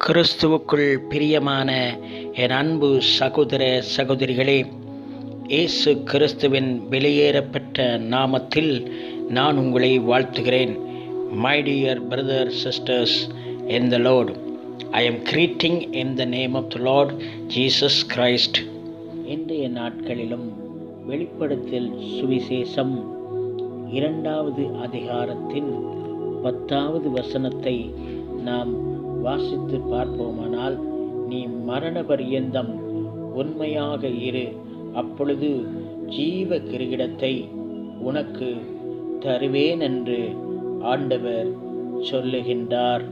கிறிஸ்துவுக்குள் பிரியமான என் அன்பு சகோதர சகோதரிகளே இயேசு கிறிஸ்துவின் வெளியேறப்பட்ட நாமத்தில் நான் உங்களை வாழ்த்துகிறேன் my dear brother sisters in the lord I am greeting in the name of the lord Jesus Christ இன்றைய நாட்களிலும் வெளிப்படுத்தல் சுவிசேஷம் இரண்டாவது அதிகாரத்தின் பத்தாவது வசனத்தை நாம் வாசித்து பார்ப்போமானால் நீ மரண பரியந்தம் உண்மையாக இரு அப்பொழுது ஜீவ கிரீடத்தை உனக்கு தருவேன் என்று ஆண்டவர் சொல்லுகின்றார்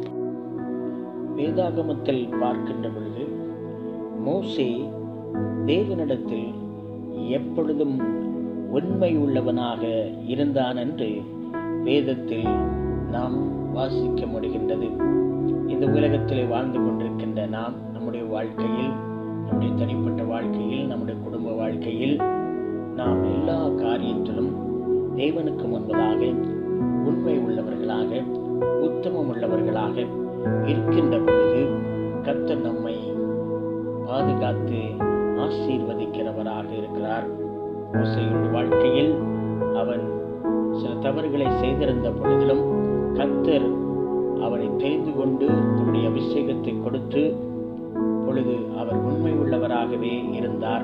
வேதாகமத்தில் பார்க்கின்ற பொழுது மோசே தேவனிடத்தில் எப்பொழுதும் உண்மை உள்ளவனாக இருந்தான் என்று வேதத்தில் நாம் வாசிக்க முடிகின்றது இந்த உலகத்திலே வாழ்ந்து கொண்டிருக்கின்ற நாம் நம்முடைய வாழ்க்கையில் நம்முடைய தனிப்பட்ட வாழ்க்கையில் நம்முடைய குடும்ப வாழ்க்கையில் நாம் எல்லா காரியத்திலும் தேவனுக்கு முன்பதாக உண்மை உள்ளவர்களாக உத்தமம் உள்ளவர்களாக இருக்கின்ற பொழுது கர்த்தர் நம்மை பாதுகாத்து ஆசீர்வதிக்கிறவராக இருக்கிறார் மோசையுடைய வாழ்க்கையில் அவன் சில தவறுகளை செய்திருந்த பொழுதிலும் கர்த்தர் அவனை தெரிந்து கொண்டு தன்னுடைய அபிஷேகத்தை கொடுத்து பொழுது அவர் உண்மை உள்ளவராகவே இருந்தார்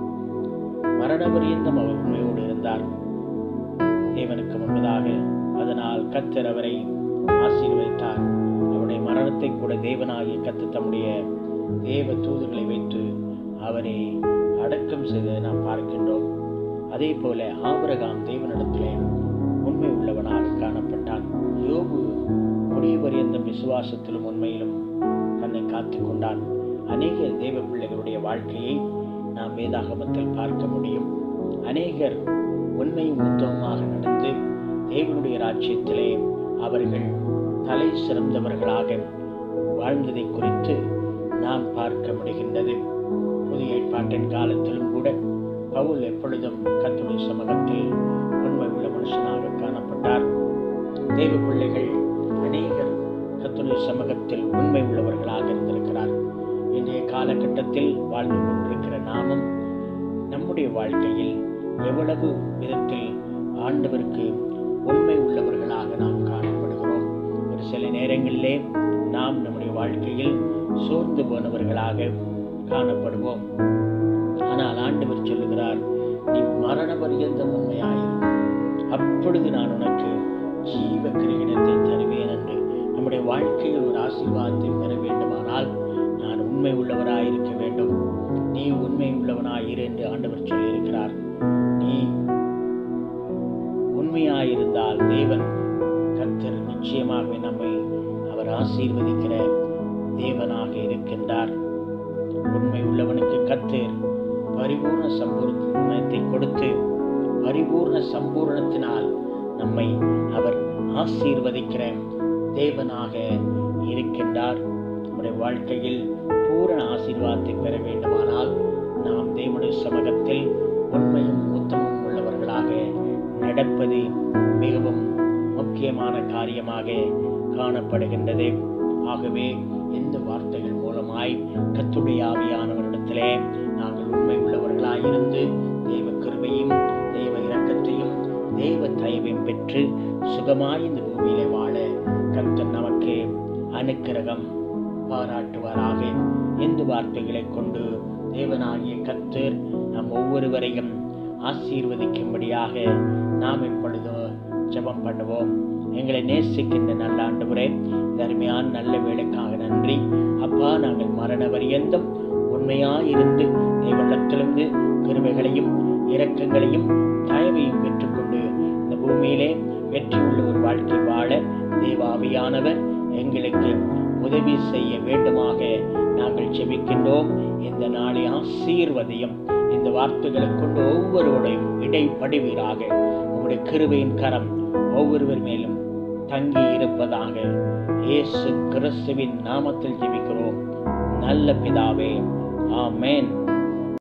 மரண பரியந்தம் அவர் உண்மையோடு இருந்தார் தேவனுக்கு முன்பதாக அதனால் கத்தர் அவரை ஆசீர்வதித்தார் அவருடைய மரணத்தை கூட தேவனாகிய கத்து தம்முடைய தேவ தூதுகளை வைத்து அவரை அடக்கம் செய்ததை நாம் பார்க்கின்றோம் அதே போல ஆபரகாம் தேவனிடத்திலே உண்மை உள்ளவனாக காணப்பட்டான் யோபு முடிவு பரியந்த விசுவாசத்திலும் உண்மையிலும் தன்னை காத்து கொண்டான் அநேக தேவ பிள்ளைகளுடைய வாழ்க்கையை நாம் வேதாகமத்தில் பார்க்க முடியும் அநேகர் உண்மையும் உத்தமமாக நடந்து தேவனுடைய ராஜ்யத்திலே அவர்கள் தலை சிறந்தவர்களாக வாழ்ந்ததை குறித்து நாம் பார்க்க முடிகின்றது புதிய ஏற்பாட்டின் காலத்திலும் கூட பவுல் எப்பொழுதும் கத்துடைய சமூகத்தில் உண்மை உள்ள மனுஷனாக காணப்பட்டார் தேவ பிள்ளைகள் அநேகர் கத்துடைய சமூகத்தில் உண்மை உள்ளவர்களாக இருந்திருக்கிறார் இன்றைய காலகட்டத்தில் வாழ்ந்து கொண்டிருக்கிற நாமும் நம்முடைய வாழ்க்கையில் எவ்வளவு விதத்தில் ஆண்டவருக்கு உண்மை உள்ளவர்களாக நாம் காணப்படுகிறோம் ஒரு சில நேரங்களிலே நாம் நம்முடைய வாழ்க்கையில் சோர்ந்து போனவர்களாக காணப்படுவோம் ஆனால் ஆண்டவர் சொல்லுகிறார் நீ மரண பரியந்தம் உண்மையாயிரு அப்பொழுது நான் உனக்கு ஜீவ கிரீடத்தை தருவேன் என்று நம்முடைய வாழ்க்கையில் ஒரு ஆசீர்வாதத்தை பெற வேண்டுமானால் நான் உண்மை உள்ளவராயிருக்க வேண்டும் நீ உண்மை உள்ளவனாயிரு என்று ஆண்டவர் சொல்லியிருக்கிறார் நீ உண்மையாயிருந்தால் தேவன் கர்த்தர் நிச்சயமாகவே நம்மை அவர் ஆசீர்வதிக்கிற தேவனாக இருக்கின்றார் உண்மை உள்ளவனுக்கு கர்த்தர் பரிபூர்ண சம்பூர்ணத்தை கொடுத்து பரிபூர்ண சம்பூர்ணத்தினால் நம்மை அவர் ஆசீர்வதிக்கிற தேவனாக இருக்கின்றார் நம்முடைய வாழ்க்கையில் பூரண ஆசீர்வாதத்தை பெற வேண்டுமானால் நாம் தேவனுடைய சமூகத்தில் உண்மையும் உத்தமும் உள்ளவர்களாக நடப்பது மிகவும் முக்கியமான காரியமாக காணப்படுகின்றது ஆகவே எந்த வார்த்தைகள் மூலமாய் கத்துடைய ஆவியானவரிடத்திலே நாங்கள் உண்மை உள்ளவர்களாயிருந்து தெய்வ கிருபையும் தெய்வ இரக்கத்தையும் தெய்வ தயவையும் பெற்று சுகமாய் இந்த பூமியிலே வாழ கர்த்தர் நமக்கு அனுக்கிரகம் பாராட்டுவாராக இந்த வார்த்தைகளை கொண்டு தேவனாகிய கர்த்தர் நம் ஒவ்வொருவரையும் ஆசீர்வதிக்கும்படியாக நாம் இப்பொழுது ஜெபம் பண்ணுவோம் எங்களை நேசிக்கின்ற நல்ல ஆண்டவரே இந்த அருமையான நல்ல வேலைக்காக நன்றி அப்பா நாங்கள் மரண வரியந்தம் உண்மையாயிருந்து தேவனிடத்திலிருந்து கிருமைகளையும் இரக்கங்களையும் தயவையும் பெற்றுக்கொண்டு இந்த பூமியிலே வெற்றி உள்ள ஒரு வாழ்க்கை வாழ தேவாவியானவர் எங்களுக்கு உதவி செய்ய வேண்டுமாக நாங்கள் செபிக்கின்றோம் இந்த நாளை ஆசீர்வதியும் இந்த வார்த்தைகளை கொண்டு ஒவ்வொருவரையும் இடைப்படுவீராக உங்களுடைய கிருபையின் கரம் ஒவ்வொருவர் மேலும் தங்கி இருப்பதாக இயேசு கிறிஸ்துவின் நாமத்தில் ஜெபிக்கிறோம் நல்ல பிதாவே ஆமென்